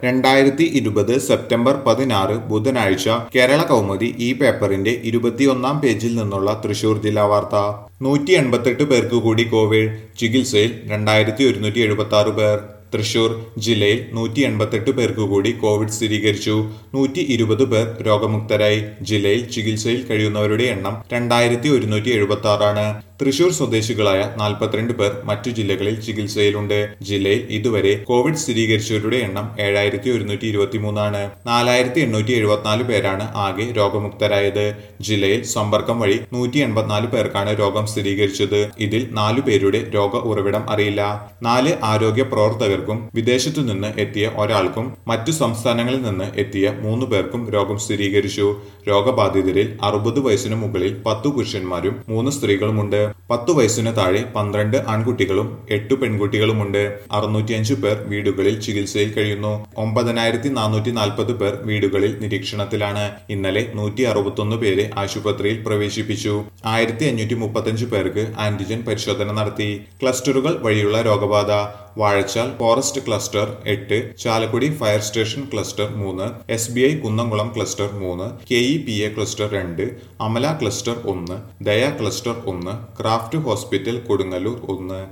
രണ്ടായിരത്തി ഇരുപത് സെപ്റ്റംബർ പതിനാറ് ബുധനാഴ്ച കേരള കൗമുദി ഈ പേപ്പറിന്റെ ഇരുപത്തിയൊന്നാം പേജിൽ നിന്നുള്ള തൃശൂർ ജില്ലാ വാർത്ത നൂറ്റി എൺപത്തെട്ട് പേർക്ക് കൂടി കോവിഡ് ചികിത്സയിൽ രണ്ടായിരത്തി ഒരുന്നൂറ്റി എഴുപത്തി ആറ് പേർ തൃശൂർ ജില്ലയിൽ നൂറ്റി എൺപത്തെട്ട് പേർക്ക് കൂടി കോവിഡ് സ്ഥിരീകരിച്ചു നൂറ്റി ഇരുപത് പേർ രോഗമുക്തരായി ജില്ലയിൽ ചികിത്സയിൽ കഴിയുന്നവരുടെ എണ്ണം രണ്ടായിരത്തി ഒരുന്നൂറ്റി എഴുപത്തി ആറാണ് തൃശൂർ സ്വദേശികളായ നാൽപ്പത്തിരണ്ട് പേർ മറ്റു ജില്ലകളിൽ ചികിത്സയിലുണ്ട് ജില്ലയിൽ ഇതുവരെ കോവിഡ് സ്ഥിരീകരിച്ചവരുടെ എണ്ണം ഏഴായിരത്തി ഒരുന്നൂറ്റി ഇരുപത്തിമൂന്നാണ് നാലായിരത്തി എണ്ണൂറ്റി എഴുപത്തിനാല് പേരാണ് ആകെ രോഗമുക്തരായത് ജില്ലയിൽ സമ്പർക്കം വഴി നൂറ്റി എൺപത്തിനാല് പേർക്കാണ് രോഗം സ്ഥിരീകരിച്ചത് ഇതിൽ നാലു പേരുടെ രോഗ ഉറവിടം അറിയില്ല നാല് ആരോഗ്യ പ്രവർത്തകർക്കും വിദേശത്തു നിന്ന് എത്തിയ ഒരാൾക്കും മറ്റു സംസ്ഥാനങ്ങളിൽ നിന്ന് എത്തിയ മൂന്ന് പേർക്കും രോഗം സ്ഥിരീകരിച്ചു രോഗബാധിതരിൽ അറുപത് വയസ്സിനു മുകളിൽ പത്തു പുരുഷന്മാരും മൂന്ന് സ്ത്രീകളുമുണ്ട് പത്തു വയസ്സിന് താഴെ പന്ത്രണ്ട് ആൺകുട്ടികളും എട്ടു പെൺകുട്ടികളുമുണ്ട് അറുന്നൂറ്റിയഞ്ചു പേർ വീടുകളിൽ ചികിത്സയിൽ കഴിയുന്നു ഒമ്പതിനായിരത്തി നാനൂറ്റി നാൽപ്പത് പേർ വീടുകളിൽ നിരീക്ഷണത്തിലാണ് ഇന്നലെ നൂറ്റി അറുപത്തൊന്ന് പേരെ ആശുപത്രിയിൽ പ്രവേശിപ്പിച്ചു ആയിരത്തി അഞ്ഞൂറ്റി മുപ്പത്തഞ്ച് പേർക്ക് ആന്റിജൻ പരിശോധന നടത്തി ക്ലസ്റ്ററുകൾ വഴിയുള്ള രോഗബാധ വാഴച്ചാൽ ഫോറസ്റ്റ് ക്ലസ്റ്റർ എട്ട് ചാലക്കുടി ഫയർ സ്റ്റേഷൻ ക്ലസ്റ്റർ മൂന്ന് S B I Kunnamkulam cluster മൂന്ന് K E P A cluster രണ്ട് അമല ക്ലസ്റ്റർ ഒന്ന് ദയ ക്ലസ്റ്റർ ഒന്ന് ക്രാഫ്റ്റ് ഹോസ്പിറ്റൽ കൊടുങ്ങല്ലൂർ ഒന്ന്